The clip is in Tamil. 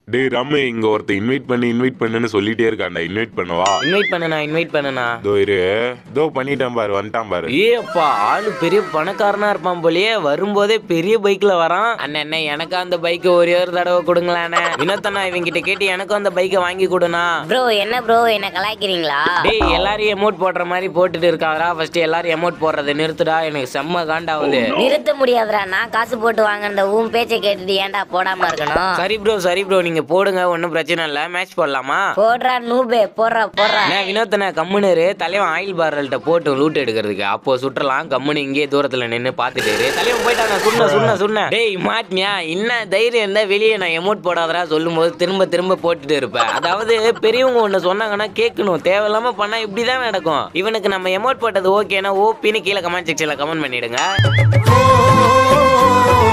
டேய் ராமு இங்க ஒருத்த இன்வைட் பண்ணி இன்வைட் பண்ணுன்னு சொல்லிட்டே இருக்கான்டா இன்வைட் பண்ணவா இன்வைட் பண்ணனா இன்வைட் பண்ணனா இதோ இரு இதோ பண்ணிட்டேன் பாரு வந்துட்டான் பாரு ஏப்பா ஆளு பெரிய பணக்காரனா இருப்பான் போலயே வரும்போதே பெரிய பைக்ல வரான் அண்ணன் அண்ணே எனக்கு அந்த பைக் ஒரே ஒரு தடவை கொடுங்களாண்ணே வினோத்தண்ணா இவங்கிட்ட கேட்டு எனக்கும் அந்த பைக்கை வாங்கி கொடுண்ணா ப்ரோ என்ன ப்ரோ என்ன கலாய்க்கிறீங்களா டேய் எல்லாரையும் எமோட் போடுற மாதிரி போட்டுட்டு இருக்காதடா ஃபர்ஸ்ட் எல்லாரும் எமோட் போடுறதை நிறுத்துடா எனக்கு செம்ம காண்டாவுது நிறுத்த முடியாதுடா நான் காசு போட்டு வாங்கின உன் பேச்சை கேட்டுட்டு ஏன்டா போடாம இருக்கணும் சரி ப்ரோ சரி ப்ரோ நீங்க போடுங்க ஒன்றும் பிரச்சனை இல்லை மேட்ச் போடலாமா போடுறா நூபே போடுறா போடுறா நான் வினோத்தனை கம்முனரு தலைவன் ஆயில் பார்ரல்கிட்ட போட்டு லூட் எடுக்கிறதுக்கு அப்போ சுற்றலாம் கம்முனு இங்கே தூரத்துல நின்று பார்த்துட்டு இரு. தலைவன் போயிட்டாங்க சுண்ண சுண்ண சுண்ண டேய் மாட்டினியா என்ன தைரியம் இருந்தா வெளியே நான் எமோட் போடாதடா சொல்லும் போது திரும்ப திரும்ப போட்டுட்டு இருப்பேன் அதாவது பெரியவங்க ஒன்று சொன்னாங்கன்னா கேட்கணும் தேவையில்லாம பண்ணா இப்படிதான் நடக்கும் இவனுக்கு நம்ம எமோட் போட்டது ஓகேனா ஓபின்னு கீழே கமெண்ட் செக்ஷன்ல கமெண்ட் பண்ணிடுங்க